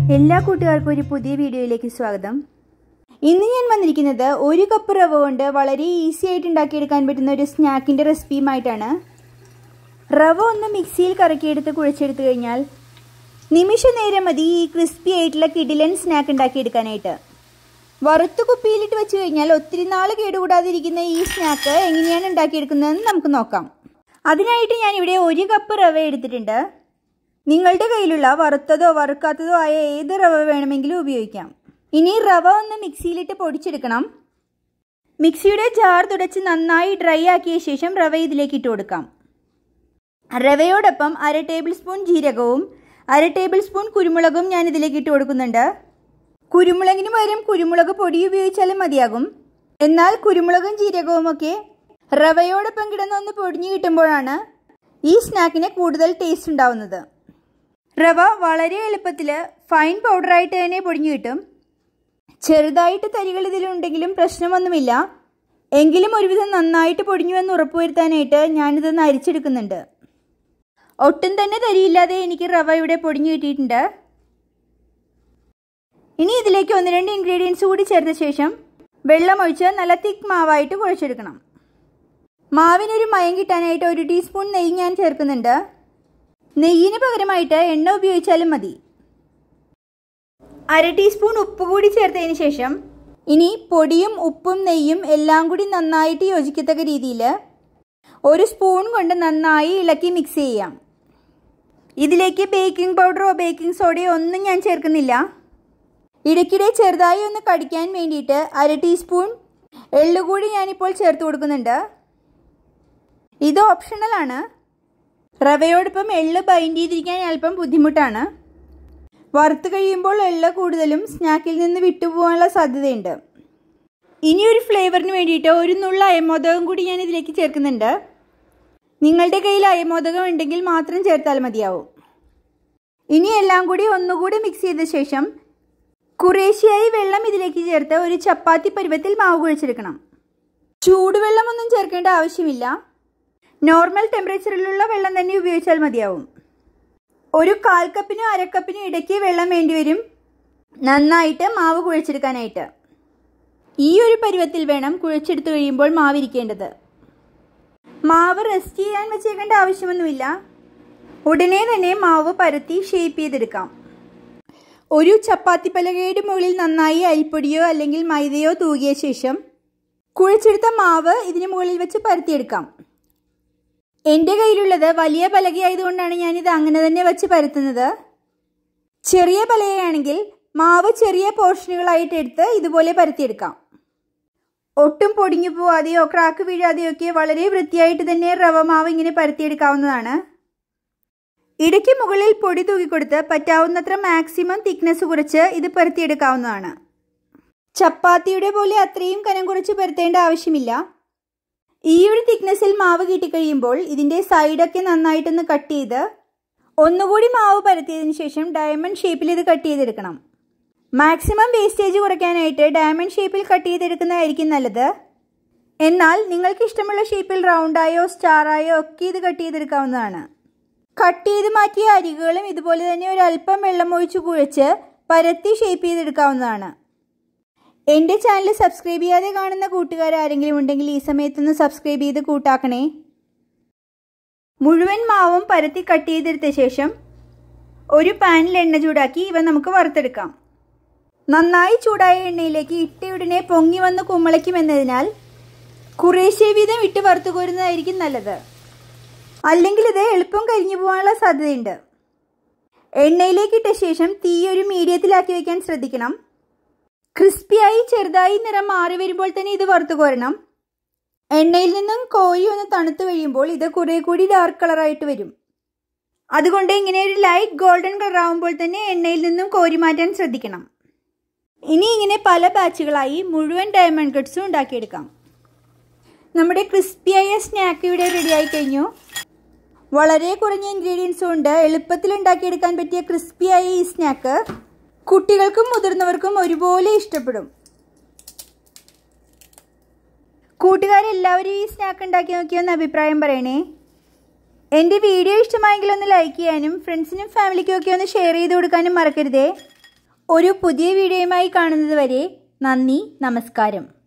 എല്ലാ കൂട്ടുകാർക്കും ഒരു പുതിയ വീഡിയോയിലേക്ക് സ്വാഗതം ഇന്ന് ഞാൻ വന്നിരിക്കുന്നത് ഒരു കപ്പ് റവ കൊണ്ട് വളരെ ഈസി ആയിട്ട് ഉണ്ടാക്കിയെടുക്കാൻ പറ്റുന്ന ഒരു സ്നാക്കിൻ്റെ റെസിപ്പിയുമായിട്ടാണ് റവ ഒന്ന് മിക്സിയിൽ കറക്കിയെടുത്ത് കുഴച്ചെടുത്ത് കഴിഞ്ഞാൽ നിമിഷ നേരം മതി ഈ ക്രിസ്പി ആയിട്ടുള്ള കിഡിലൻ സ്നാക്ക് ഉണ്ടാക്കിയെടുക്കാനായിട്ട് വറുത്ത് കുപ്പിയിലിട്ട് വെച്ച് കഴിഞ്ഞാൽ ഒത്തിരി നാൾ കേടുകൂടാതിരിക്കുന്ന ഈ സ്നാക്ക് എങ്ങനെയാണ് ഉണ്ടാക്കിയെടുക്കുന്നതെന്ന് നമുക്ക് നോക്കാം അതിനായിട്ട് ഞാനിവിടെ ഒരു കപ്പ് റവ എടുത്തിട്ടുണ്ട് നിങ്ങളുടെ കയ്യിലുള്ള വറുത്തതോ വറുക്കാത്തതോ ആയ ഏത് റവ വേണമെങ്കിലും ഉപയോഗിക്കാം ഇനി റവ ഒന്ന് മിക്സിയിലിട്ട് പൊടിച്ചെടുക്കണം മിക്സിയുടെ ജാർ തുടച്ച് നന്നായി ഡ്രൈ ആക്കിയ ശേഷം റവ ഇതിലേക്ക് ഇട്ട് കൊടുക്കാം റവയോടൊപ്പം അര ടേബിൾ സ്പൂൺ ജീരകവും അര ടേബിൾ സ്പൂൺ കുരുമുളകും ഞാൻ ഇതിലേക്ക് ഇട്ട് കൊടുക്കുന്നുണ്ട് കുരുമുളകിന് പകരം കുരുമുളക് പൊടി ഉപയോഗിച്ചാലും മതിയാകും എന്നാൽ കുരുമുളകും ജീരകവും ഒക്കെ റവയോടൊപ്പം കിടന്നൊന്ന് പൊടിഞ്ഞു കിട്ടുമ്പോഴാണ് ഈ സ്നാക്കിന് കൂടുതൽ ടേസ്റ്റ് ഉണ്ടാവുന്നത് റവ വളരെ എളുപ്പത്തിൽ ഫൈൻ പൗഡറായിട്ട് തന്നെ പൊടിഞ്ഞു കിട്ടും ചെറുതായിട്ട് തരികൾ ഇതിലുണ്ടെങ്കിലും പ്രശ്നമൊന്നുമില്ല എങ്കിലും ഒരുവിധം നന്നായിട്ട് പൊടിഞ്ഞുവെന്ന് ഉറപ്പുവരുത്താനായിട്ട് ഞാനിതൊന്ന് അരിച്ചെടുക്കുന്നുണ്ട് ഒട്ടും തന്നെ തരിയില്ലാതെ എനിക്ക് റവ ഇവിടെ പൊടിഞ്ഞു കിട്ടിയിട്ടുണ്ട് ഇനി ഇതിലേക്ക് ഒന്ന് രണ്ട് ഇൻഗ്രീഡിയൻസ് കൂടി ചേർത്ത ശേഷം വെള്ളമൊഴിച്ച് നല്ല തിക്ക് മാവായിട്ട് കുഴച്ചെടുക്കണം മാവിനൊരു മയം കിട്ടാനായിട്ട് ഒരു ടീസ്പൂൺ നെയ്യ് ഞാൻ ചേർക്കുന്നുണ്ട് നെയ്യിന് പകരമായിട്ട് എണ്ണ ഉപയോഗിച്ചാലും മതി അര ടീസ്പൂൺ ഉപ്പ് കൂടി ചേർത്തതിന് ശേഷം ഇനി പൊടിയും ഉപ്പും നെയ്യും എല്ലാം കൂടി നന്നായിട്ട് യോജിക്കത്തക്ക രീതിയിൽ ഒരു സ്പൂൺ കൊണ്ട് നന്നായി ഇളക്കി മിക്സ് ചെയ്യാം ഇതിലേക്ക് ബേക്കിംഗ് പൗഡറോ ബേക്കിംഗ് സോഡയോ ഒന്നും ഞാൻ ചേർക്കുന്നില്ല ഇടയ്ക്കിടെ ചെറുതായി ഒന്ന് കടിക്കാൻ വേണ്ടിയിട്ട് അര ടീസ്പൂൺ എള്ളുകൂടി ഞാനിപ്പോൾ ചേർത്ത് കൊടുക്കുന്നുണ്ട് ഇത് ഓപ്ഷണലാണ് റവയോടൊപ്പം എള്ള് ബൈൻഡ് ചെയ്തിരിക്കാൻ അല്പം ബുദ്ധിമുട്ടാണ് വറുത്ത് കഴിയുമ്പോൾ എള്ള് കൂടുതലും സ്നാക്കിൽ നിന്ന് വിട്ടുപോകാനുള്ള സാധ്യതയുണ്ട് ഇനി ഒരു ഫ്ലേവറിന് വേണ്ടിയിട്ട് ഒരു നുള്ള അയമോദകം കൂടി ഞാൻ ഇതിലേക്ക് ചേർക്കുന്നുണ്ട് നിങ്ങളുടെ കയ്യിൽ അയമോദകം ഉണ്ടെങ്കിൽ മാത്രം ചേർത്താൽ മതിയാവും ഇനി എല്ലാം കൂടി ഒന്നുകൂടി മിക്സ് ചെയ്ത ശേഷം കുറേശ്ശിയായി വെള്ളം ഇതിലേക്ക് ചേർത്ത് ഒരു ചപ്പാത്തി പരുവത്തിൽ മാവ് കുഴിച്ചെടുക്കണം ചൂടുവെള്ളമൊന്നും ചേർക്കേണ്ട ആവശ്യമില്ല നോർമൽ ടെമ്പറേച്ചറിലുള്ള വെള്ളം തന്നെ ഉപയോഗിച്ചാൽ മതിയാവും ഒരു കാൽ കപ്പിനും അരക്കപ്പിനും ഇടയ്ക്ക് വെള്ളം വേണ്ടിവരും നന്നായിട്ട് മാവ് കുഴച്ചെടുക്കാനായിട്ട് ഈ ഒരു പരുവത്തിൽ വേണം കുഴച്ചെടുത്ത് കഴിയുമ്പോൾ മാവിരിക്കേണ്ടത് മാവ് റെസ്റ്റ് ചെയ്യാൻ വെച്ചേക്കേണ്ട ആവശ്യമൊന്നുമില്ല ഉടനെ തന്നെ മാവ് പരത്തി ഷേപ്പ് ചെയ്തെടുക്കാം ഒരു ചപ്പാത്തി പലകയുടെ മുകളിൽ നന്നായി അരിപ്പൊടിയോ അല്ലെങ്കിൽ മൈദയോ തൂകിയ ശേഷം കുഴച്ചെടുത്ത മാവ് ഇതിന് മുകളിൽ വെച്ച് പരത്തിയെടുക്കാം എൻ്റെ കയ്യിലുള്ളത് വലിയ പലകയായതുകൊണ്ടാണ് ഞാനിത് അങ്ങനെ തന്നെ വെച്ച് പരത്തുന്നത് ചെറിയ പലകയാണെങ്കിൽ മാവ് ചെറിയ പോർഷനുകളായിട്ട് എടുത്ത് ഇതുപോലെ പരത്തിയെടുക്കാം ഒട്ടും പൊടിഞ്ഞു പോവാതെയോ ക്രാക്ക് വീഴാതെയോ ഒക്കെ വളരെ വൃത്തിയായിട്ട് തന്നെ റവ മാവ് ഇങ്ങനെ പരത്തിയെടുക്കാവുന്നതാണ് ഇടയ്ക്ക് മുകളിൽ പൊടി തൂക്കിക്കൊടുത്ത് പറ്റാവുന്നത്ര മാക്സിമം തിക്നെസ് കുറച്ച് ഇത് പരത്തിയെടുക്കാവുന്നതാണ് ചപ്പാത്തിയുടെ പോലെ അത്രയും കനം കുറച്ച് പരത്തേണ്ട ആവശ്യമില്ല ഈ ഒരു തിക്നെസ്സിൽ മാവ് കിട്ടിക്കഴിയുമ്പോൾ ഇതിൻ്റെ സൈഡൊക്കെ നന്നായിട്ടൊന്ന് കട്ട് ചെയ്ത് ഒന്നുകൂടി മാവ് പരത്തിയതിന് ശേഷം ഡയമണ്ട് ഷേപ്പിൽ ഇത് കട്ട് ചെയ്തെടുക്കണം മാക്സിമം വേസ്റ്റേജ് കുറയ്ക്കാനായിട്ട് ഡയമണ്ട് ഷേപ്പിൽ കട്ട് ചെയ്തെടുക്കുന്നതായിരിക്കും നല്ലത് എന്നാൽ നിങ്ങൾക്ക് ഇഷ്ടമുള്ള ഷേപ്പിൽ റൗണ്ടായോ സ്റ്റാറായോ ഒക്കെ ഇത് കട്ട് ചെയ്തെടുക്കാവുന്നതാണ് കട്ട് ചെയ്ത് മാറ്റിയ അരികുകളും ഇതുപോലെ തന്നെ ഒരു അല്പം വെള്ളം ഒഴിച്ച് കുഴച്ച് പരത്തി ഷേപ്പ് ചെയ്തെടുക്കാവുന്നതാണ് എൻ്റെ ചാനൽ സബ്സ്ക്രൈബ് ചെയ്യാതെ കാണുന്ന കൂട്ടുകാർ ആരെങ്കിലും ഉണ്ടെങ്കിൽ ഈ സമയത്തൊന്ന് സബ്സ്ക്രൈബ് ചെയ്ത് കൂട്ടാക്കണേ മുഴുവൻ മാവും പരത്തി കട്ട് ചെയ്തെടുത്ത ശേഷം ഒരു പാനിൽ എണ്ണ ചൂടാക്കി ഇവ നമുക്ക് വറുത്തെടുക്കാം നന്നായി ചൂടായ എണ്ണയിലേക്ക് ഇട്ടയുടനെ പൊങ്ങി വന്ന് കുമ്മളയ്ക്കുമെന്നതിനാൽ കുറേശ്ശേ വീതം ഇട്ട് വറുത്തു കോരുന്നതായിരിക്കും നല്ലത് അല്ലെങ്കിൽ ഇത് എളുപ്പം കരിഞ്ഞു പോകാനുള്ള സാധ്യതയുണ്ട് എണ്ണയിലേക്ക് ഇട്ട ശേഷം തീ ഒരു മീഡിയത്തിലാക്കി വയ്ക്കാൻ ശ്രദ്ധിക്കണം ക്രിസ്പിയായി ചെറുതായി നിറം മാറി വരുമ്പോൾ തന്നെ ഇത് വറുത്തു കോരണം എണ്ണയിൽ നിന്നും കോരി ഒന്ന് തണുത്ത് കഴിയുമ്പോൾ ഇത് കുറേ കൂടി ഡാർക്ക് കളറായിട്ട് വരും അതുകൊണ്ട് ഇങ്ങനെ ഒരു ലൈറ്റ് ഗോൾഡൻ കളർ ആകുമ്പോൾ തന്നെ എണ്ണയിൽ നിന്നും കോരി മാറ്റാൻ ശ്രദ്ധിക്കണം ഇനി ഇങ്ങനെ പല ബാച്ചുകളായി മുഴുവൻ ഡയമണ്ട് കട്ട്സും ഉണ്ടാക്കിയെടുക്കാം നമ്മുടെ ക്രിസ്പിയായ സ്നാക്ക് ഇവിടെ റെഡിയായി കഴിഞ്ഞു വളരെ കുറഞ്ഞ ഇൻഗ്രീഡിയൻസ് കൊണ്ട് എളുപ്പത്തിൽ ഉണ്ടാക്കിയെടുക്കാൻ പറ്റിയ ക്രിസ്പിയായ ഈ സ്നാക്ക് കുട്ടികൾക്കും മുതിർന്നവർക്കും ഒരുപോലെ ഇഷ്ടപ്പെടും കൂട്ടുകാരെല്ലാവരും ഈ സ്നാക്ക് ഉണ്ടാക്കി നോക്കിയൊന്ന് അഭിപ്രായം പറയണേ എൻ്റെ വീഡിയോ ഇഷ്ടമായെങ്കിൽ ഒന്ന് ലൈക്ക് ചെയ്യാനും ഫ്രണ്ട്സിനും ഫാമിലിക്കും ഒക്കെ ഒന്ന് ഷെയർ ചെയ്ത് കൊടുക്കാനും മറക്കരുതേ ഒരു പുതിയ വീഡിയോയുമായി കാണുന്നത് വരെ നന്ദി നമസ്കാരം